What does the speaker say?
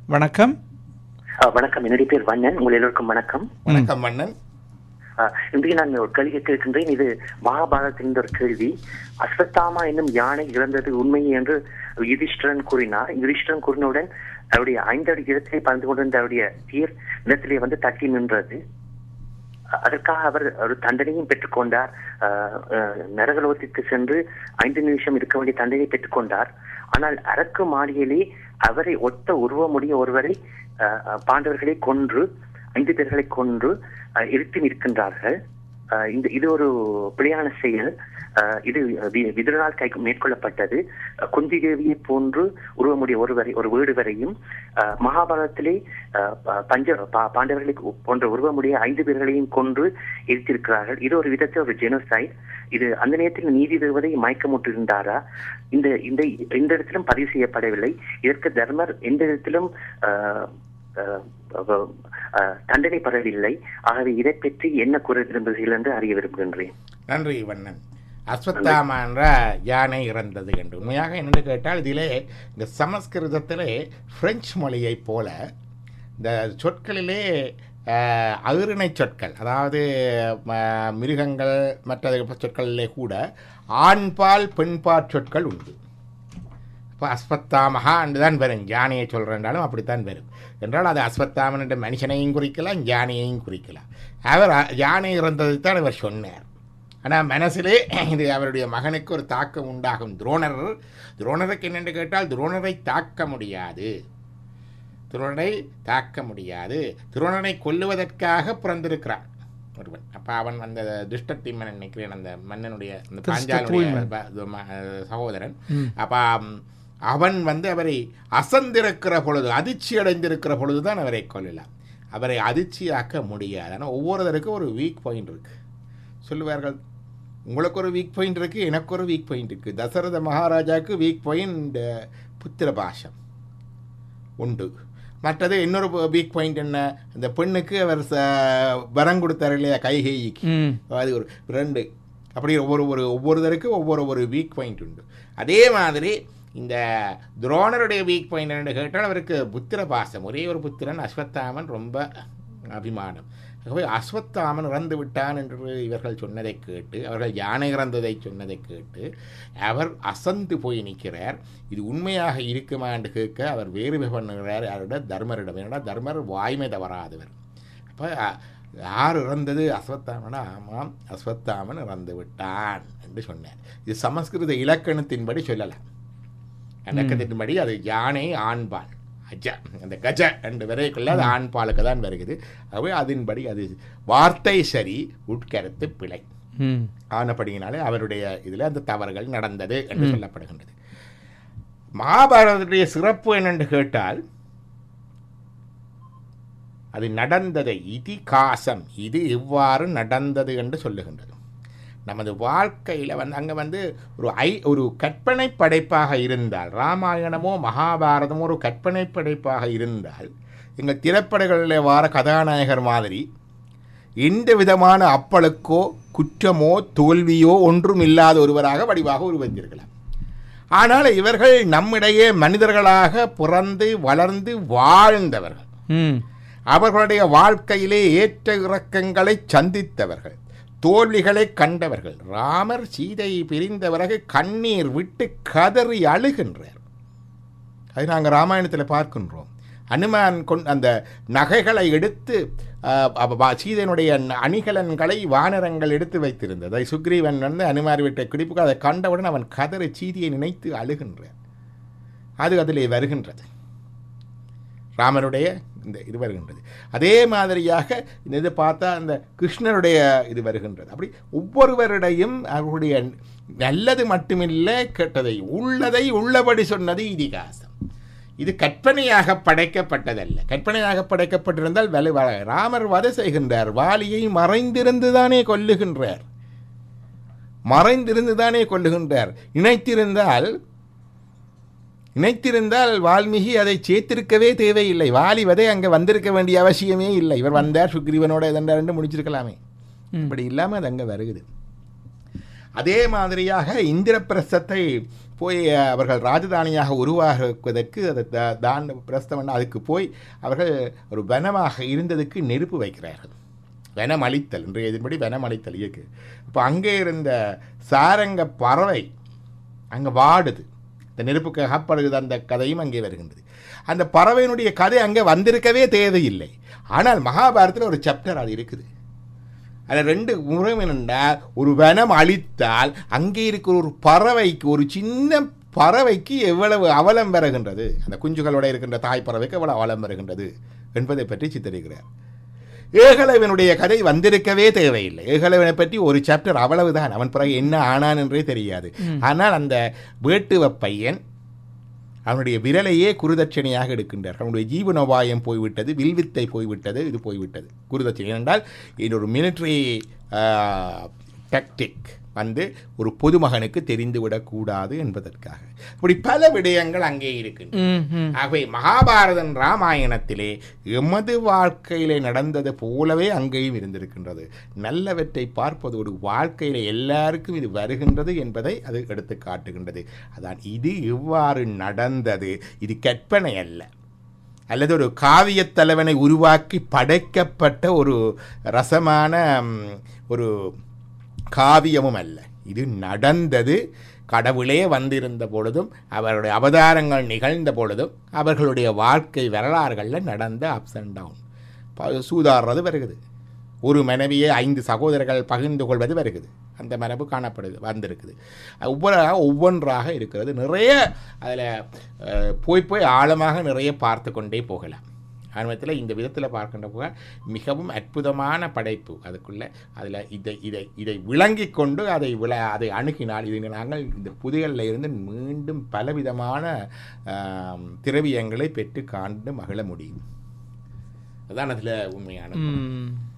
வணக்கம் ஆ, வணக்கம் என்னுடைய பேர் வண்ணன் உங்கள் எல்லோருக்கும் வணக்கம் வணக்கம் மன்னன் ஆ, இன்றைக்கு நான் ஒரு கேள்வி கேட்க இருக்கின்றேன் இது மகாபாரதத்தின் ஒரு கேள்வி அஸ்வத்தாமா என்னும் யானை இறந்தது உண்மை என்று யுதிஷ்டிரன் கூறினார் யுதிஷ்டிரன் கூறினவுடன் அவருடைய ஐந்தடி இடத்திலே பறந்து கொண்டிருந்த அவருடைய தேர் நிலத்திலே வந்து தட்டி நின்றது அ- அதற்காக அவர் ஒரு தண்டனையும் பெற்றுக்கொண்டார் ஆ, ஆ, நரகலோகத்திற்கு சென்று ஐந்து நிமிஷம் இருக்க வேண்டிய தண்டனை பெற்றுக்கொண்டார் ஆனால் அரக்கு மாளிகையிலே அவரை ஒத்த உருவமுடைய ஒருவரை ஆ, ஆ, பாண்டவர்களை கொன்று ஐந்து பேர்களை கொன்று ஆ, இருத்தி நிற்கின்றார்கள் ஆ, இந்த இது ஒரு பிழையான செயல் ஆ, இது வி- விதுரனால் கை மேற்கொள்ளப்பட்டது ஆ, குந்தி தேவியை போன்று உருவமுடைய ஒருவரை ஒரு வீடு வரையும் ஆ, மகாபாரதத்திலே ஆ, ப- பஞ்ச பா- பாண்டவர்களை போன்ற உருவமுடைய ஐந்து பேர்களையும் கொன்று இருத்திருக்கிறார்கள் இது ஒரு விதத்தில் ஒரு ஜெனோசைட் இது அந்த நேரத்தில் நீதி தேவதை மயக்கமுட்டிருந்தாரா இந்த இந்த எந்த இடத்திலும் பதிவு செய்யப்படவில்லை இதற்கு தர்மர் எந்த இடத்திலும் ஆ, ஆ, ஆ, ஆ, தண்டனை பெறவில்லை ஆகவே இதை பற்றி என்ன கூற விரும்புகிறீர்கள் என்று அறிய விரும்புகின்றேன் நன்றி வண்ணன் அஸ்வத்தாமா என்ற யானை இறந்தது என்று உண்மையாக என்னென்னு கேட்டால் இதிலே இந்த சமஸ்கிருதத்திலே பிரெஞ்சு மொழியைப் போல இந்த சொற்களிலே அஹ், அகிரிணை சொற்கள் அதாவது ம- மிருகங்கள் மற்ற சொற்களிலே கூட ஆண்பால் பெண்பால் சொற்கள் உண்டு இப்போ அஸ்வத்தாமகா என்று தான் வரும் யானையை சொல்கிறேன்றாலும் அப்படித்தான் வரும் என்றால் அது அஸ்வத்தாமன் என்ற மனுஷனையும் குறிக்கலாம் யானையையும் குறிக்கலாம் அவர் அ- யானை இறந்ததைத்தான் அவர் சொன்னார் ஆனால் மனசிலே இது அவருடைய மகனுக்கு ஒரு தாக்கம் உண்டாகும் துரோணர் துரோணருக்கு என்னென்று கேட்டால் துரோணரை தாக்க முடியாது துரோணரை தாக்க முடியாது துரோணனை கொல்லுவதற்காக பிறந்திருக்கிறான் ஒருவன் அப்போ அவன் அந்த துஷ்டத்திம்மன் நினைக்கிறேன் அந்த மன்னனுடைய அந்த பாஞ்சாலுடைய தூய்மன். ப- இது ம- சகோதரன் அப்போ அவன் வந்து அவரை அசந்திருக்கிற பொழுது அதிர்ச்சி அடைந்திருக்கிற பொழுது தான் அவரை கொல்லலாம் அவரை அதிர்ச்சியாக்க முடியாது ஆனால் ஒவ்வொருத்தருக்கும் ஒரு வீக் பாயிண்ட் இருக்கு சொல்லுவார்கள் உங்களுக்கு ஒரு வீக் பாயிண்ட் இருக்கு எனக்கு ஒரு வீக் பாயிண்ட் இருக்கு தசரத மகாராஜாவுக்கு வீக் பாயிண்ட் புத்திர பாஷம் உண்டு மற்றது இன்னொரு வீக் பாயிண்ட் என்ன இந்த பெண்ணுக்கு அவர் ச- வரம் கொடுத்தார் இல்லையா கைகேயிக்கு ம் அது ஒரு ரெண்டு அப்படி ஒவ்வொரு ஒரு ஒவ்வொருத்தருக்கு ஒவ்வொரு ஒரு வீக் பாயிண்ட் உண்டு அதே மாதிரி இந்த துரோணருடைய வீக் பாயிண்ட் என்று கேட்டால் அவருக்கு புத்திர பாசம் ஒரே ஒரு புத்திரன் அஸ்வத்தாமன் ரொம்ப அபிமானம் ஆகவே அஸ்வத்தாமன் இறந்து விட்டான் என்று இவர்கள் சொன்னதை கேட்டு அவர்கள் யானை இறந்ததை சொன்னதை கேட்டு அவர் அசந்து போய் நிற்கிறார் இது உண்மையாக இருக்குமா என்று கேட்க அவர் வேறு பண்ணுகிறார் யாரோட தர்மரிடம் ஏன்னா தர்மர் வாய்மை தவறாதவர் அப்போ யார் இறந்தது அஸ்வத்தாமனா ஆமாம் அஸ்வத்தாமன் இறந்து விட்டான் என்று சொன்னார் இது சமஸ்கிருத இலக்கணத்தின்படி சொல்லலாம் இலக்கணத்தின்படி அது யானை ஆண்பால் அஜ அந்த கஜ என்று வரைக்குள்ள அது ஆண்பாலுக்கு தான் வருகிறது ஆகவே அதன்படி அது வார்த்தை சரி உட்கருத்து பிழை ம் ஆனபடியினாலே அவருடைய இதில் அந்த தவறுகள் நடந்தது என்று சொல்லப்படுகின்றது மகாபாரதத்துடைய சிறப்பு என்னென்று கேட்டால் அது நடந்ததை இதிகாசம் இது இவ்வாறு நடந்தது என்று சொல்லுகின்றது நமது வாழ்க்கையில் வந்து அங்கே வந்து ஒரு ஐ ஒரு கற்பனை படைப்பாக இருந்தால் ராமாயணமோ மகாபாரதமோ ஒரு கற்பனை படைப்பாக இருந்தால் எங்கள் திரைப்படங்களில் வார கதாநாயகர் மாதிரி எந்த விதமான அப்பளுக்கோ குற்றமோ தோல்வியோ ஒன்றும் இல்லாத ஒருவராக வடிவாக உருவந்திருக்கலாம் ஆனால் இவர்கள் நம்மிடையே மனிதர்களாக பிறந்து வளர்ந்து வாழ்ந்தவர்கள் ம் அவர்களுடைய வாழ்க்கையிலே ஏற்ற இறக்கங்களை சந்தித்தவர்கள் தோல்விகளை கண்டவர்கள் ராமர் சீதையை பிரிந்த பிறகு கண்ணீர் விட்டு கதறி அழுகின்றார் அது நாங்கள் ராமாயணத்தில் பார்க்கின்றோம் அனுமான் கொண் அந்த நகைகளை எடுத்து அஹ், அவ- வா- சீதையினுடைய ந- அணிகலன்களை வானரங்கள் எடுத்து வைத்திருந்தது அதை சுக்ரீவன் வந்து அனுமார் வீட்டை குடிப்புக்கு அதை கண்டவுடன் அவன் கதறி சீதையை நினைத்து அழுகின்றான் அது அதிலே வருகின்றது ராமனுடைய இந்த இது வருகின்றது அதே மாதிரியாக இந்த இது பார்த்தா அந்த கிருஷ்ணருடைய இது வருகின்றது அப்படி ஒவ்வொருவருடையும் அவருடைய நல்லது மட்டுமில்லை கெட்டதை உள்ளதை உள்ளபடி சொன்னது இதிகாசம் இது கற்பனையாக படைக்கப்பட்டதல்ல கற்பனையாக படைக்கப்பட்டிருந்தால் வலு வ- ராமர் வதை செய்கின்றார் வாலியை மறைந்திருந்து தானே கொல்லுகின்றார் மறைந்திருந்து தானே கொல்லுகின்றார் இணைத்திருந்தால் நினைத்திருந்தால் வால்மீகி அதை சேர்த்திருக்கவே தேவையில்லை வாலி வதை அங்கே வந்திருக்க வேண்டிய அவசியமே இல்லை இவர் வந்தார் சுக்ரீவனோட எதண்டார் முடிச்சிருக்கலாமே இப்படி இல்லாமல் அது அங்கே வருகுது அதே மாதிரியாக இந்திரபிரசத்தை போய் அஹ், அவர்கள் ராஜதானியாக உருவாக்குவதற்கு அதை தா- தான் பிரஸ்தவன் அதுக்கு போய் அவர்கள் ஒரு வனமாக இருந்ததுக்கு நெருப்பு வைக்கிறார்கள் வனம் அழித்தல் இன்றைய இதன்படி வனம் அழித்தல் இயக்கு இப்போ அங்கே இருந்த சாரங்க பறவை அங்கே வாடுது இந்த நெருப்புக்கு அகப்படுகிறது அந்த கதையும் அங்கே வருகின்றது அந்த பறவையினுடைய கதை அங்கே வந்திருக்கவே தேவையில்லை ஆனால் மகாபாரதத்தில் ஒரு சாப்டர் அது இருக்குது அதில் ரெண்டு முறை என்னென்னா ஒரு வனம் அழித்தால் அங்கே இருக்கிற ஒரு பறவைக்கு ஒரு சின்ன பறவைக்கு எவ்வளவு அவலம் வருகின்றது அந்த குஞ்சுகளோட இருக்கின்ற தாய் பறவைக்கு எவ்வளவு அவலம் வருகின்றது என்பதை பற்றி சித்தரிக்கிறார் ஏகலைவனுடைய கதை வந்திருக்கவே தேவையில்லை ஏகலைவனை பற்றி ஒரு சாப்டர் அவ்வளவுதான் அவன் பிறகு என்ன ஆனான் என்றே தெரியாது ஆனால் அந்த வேட்டுவ பையன் அவனுடைய விரலையே குருதட்சணையாக எடுக்கின்றார் அவனுடைய ஜீவனோபாயம் போய்விட்டது வில்வித்தை போய்விட்டது இது போய்விட்டது குருதட்சணை என்றால் இது ஒரு மிலிட்ரி டாக்டிக் வந்து ஒரு பொதுமகனுக்கு தெரிந்துவிடக்கூடாது என்பதற்காக இப்படி பல விடயங்கள் அங்கே இருக்கின்றன ம், ம். ஆகவே மகாபாரதன் ராமாயணத்திலே எமது வாழ்க்கையிலே நடந்தது போலவே அங்கேயும் இருந்திருக்கின்றது நல்லவற்றை பார்ப்பதோடு வாழ்க்கையில எல்லாருக்கும் இது வருகின்றது என்பதை அது எடுத்து காட்டுகின்றது அதான் இது எவ்வாறு நடந்தது இது கற்பனை அல்ல அல்லது ஒரு காவியத் தலைவனை உருவாக்கி படைக்கப்பட்ட ஒரு ரசமான ம், ஒரு காவியமும் அல்ல இது நடந்தது கடவுளே வந்திருந்த பொழுதும் அவருடைய அவதாரங்கள் நிகழ்ந்த பொழுதும் அவர்களுடைய வாழ்க்கை வரலாறுகளில் நடந்த அப்ஸ் அண்ட் டவுன் சூதாடுறது வருகிறது ஒரு மனைவியை ஐந்து சகோதரர்கள் பகிர்ந்து கொள்வது வருகிறது அந்த மரபு காணப்படுது வந்திருக்குது ஒவ்வொரு ஒவ்வொன்றாக இருக்கிறது நிறைய அதில் போய் போய் ஆழமாக நிறைய பார்த்து கொண்டே போகலாம் ஆரம்பத்தில் இந்த விதத்தில் பார்க்கின்ற போக மிகவும் அற்புதமான படைப்பு அதுக்குள்ளே அதில் இதை இதை இதை விளங்கி கொண்டு அதை விள அதை அணுகினால் இது நாங்கள் இந்த புதையலில் இருந்து மீண்டும் பலவிதமான ஆம், திரவியங்களை பெற்று காண்டு மகிழ முடியும் அதுதான் அதில் உண்மையான ம்.